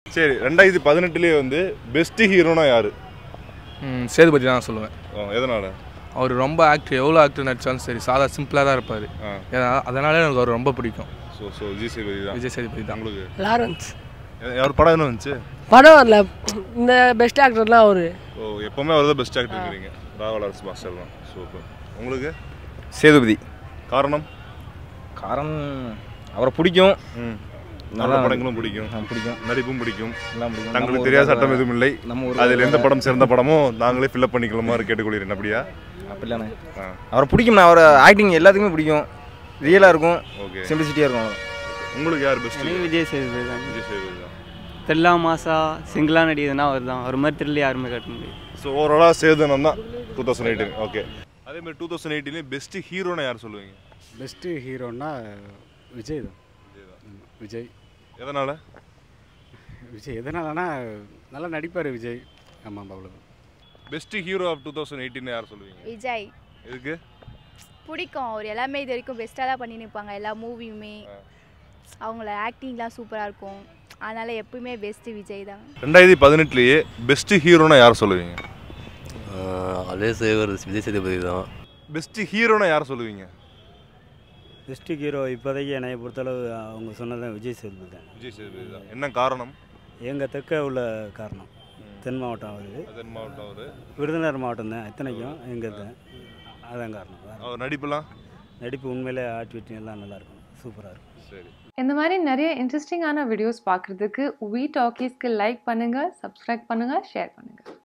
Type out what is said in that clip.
சரி ரெண்டாயிரத்தி பதினெட்டுலேயே வந்து பெஸ்ட் ஹீரோனா யாரு ம், சேதுபதி தான் நான் சொல்லுவேன் ஆ, எதனால அவர் ரொம்ப ஆக்டர் எவ்வளோ ஆக்டர் நடித்தாலும் சரி சாதா சிம்பிளாக தான் இருப்பார் ஆ அதனால எனக்கு அவர் ரொம்ப பிடிக்கும் ஸோ ஸோ விஜய் சேதுபதி தான் விஜய் சேதுபதி தான் உங்களுக்கு லாரன்ஸ் அவர் படம் என்ன வந்துச்சு படம் வரல இந்த பெஸ்ட் ஆக்டர்லாம் அவரு ஓ எப்பவுமே அவர் தான் பெஸ்ட் ஆக்டர் இருக்கிறீங்க ராவலாரஸ் மாஸ்டர் தான் சூப்பர் உங்களுக்கு சேதுபதி காரணம் காரணம் அவரை பிடிக்கும் ம் நல்ல படங்களும் பிடிக்கும் ஆ, பிடிக்கும் நடிப்பும் பிடிக்கும் எல்லாம் பிடிக்கும் தங்களுக்கு நம்ம தெரியாத ஊர்ல சட்டம் எதுவும் இல்லை நம்ம ஊர்ல அதில் எந்த படம் சிறந்த படமோ நாங்களே ஃபில்அப் பண்ணிக்கலாமாறு கேட்டுக்கொள்கிறேன் அப்படியா அப்படிலாண்ணே ஆ அவரை பிடிக்கும் அவர் ஆக்டிங் எல்லாத்துக்குமே பிடிக்கும் ரியலாக இருக்கும் ஓகே சிம்பிளிசிட்டியாக இருக்கும் அவ்வளவுதான். உங்களுக்கு யார் பெஸ்ட் எனக்கு விஜய் சேதுபதி தான் விஜய் சேதுபதி தான் தெல்லா மாசா சிங்கிளா நடிகதுன்னா அவர் தான் அவர் மாதிரி தெரியல யாருமே காட்ட முடியாது ஸோ ஓவராலாக சேதனம் தான் டூ தௌசண்ட் எயிட்டீன் ஓகே அதே மாதிரி டூ தௌசண்ட் எயிட்டீன்லேயும் பெஸ்ட் ஹீரோனா யார் சொல்லுவீங்க பெஸ்ட்டு ஹீரோன்னா விஜய் தான் ஆமா, விஜய் எதனால் விஜய் எதனாலனா நல்லா நடிப்பார் விஜய் ஆமாம் அவ்வளோதான் best hero of two thousand eighteen யார் சொல்லுவீங்க விஜய் எதுக்கு பிடிக்கும் அவர் எல்லாமே இது வரைக்கும் பெஸ்ட்டாக தான் பண்ணி நிற்பாங்க எல்லா மூவியுமே அவங்கள ஆக்டிங்லாம் சூப்பராக இருக்கும் அதனால் எப்பவுமே பெஸ்ட்டு விஜய் தான் ரெண்டாயிரத்தி பதினெட்டுலேயே பெஸ்ட் ஹீரோனா யார் சொல்லுவீங்க அதே சேவர் விஜய் சேதுபதி தான் பெஸ்ட் ஹீரோனா யார் சொல்லுவீங்க பெஸ்ட்டு ஹீரோ இப்போதைக்கு என்னை பொறுத்தளவு அவங்க சொன்னதான் விஜய் சேதுபதி தான் விஜய் சேதுபதி தான் என்ன காரணம் எங்கள் தெற்க உள்ள காரணம் தென் மாவட்டம் வருது அதன் மாவட்டம் அவர் விருதுநகர் மாவட்டம் தான் இத்தனைக்கும் எங்கள் தான் அதான் காரணம் வேற அவர் நடிப்புலாம் நடிப்பு உண்மையிலே ஆக்டிவிட்டி எல்லாம் நல்லாயிருக்கும் சூப்பராக இருக்கும் சரி இந்த மாதிரி நிறைய இன்ட்ரெஸ்டிங்கான வீடியோஸ் பார்க்குறதுக்கு வி டாக்கீஸ்க்கு லைக் பண்ணுங்கள் சப்ஸ்கிரைப் பண்ணுங்கள் ஷேர் பண்ணுங்கள்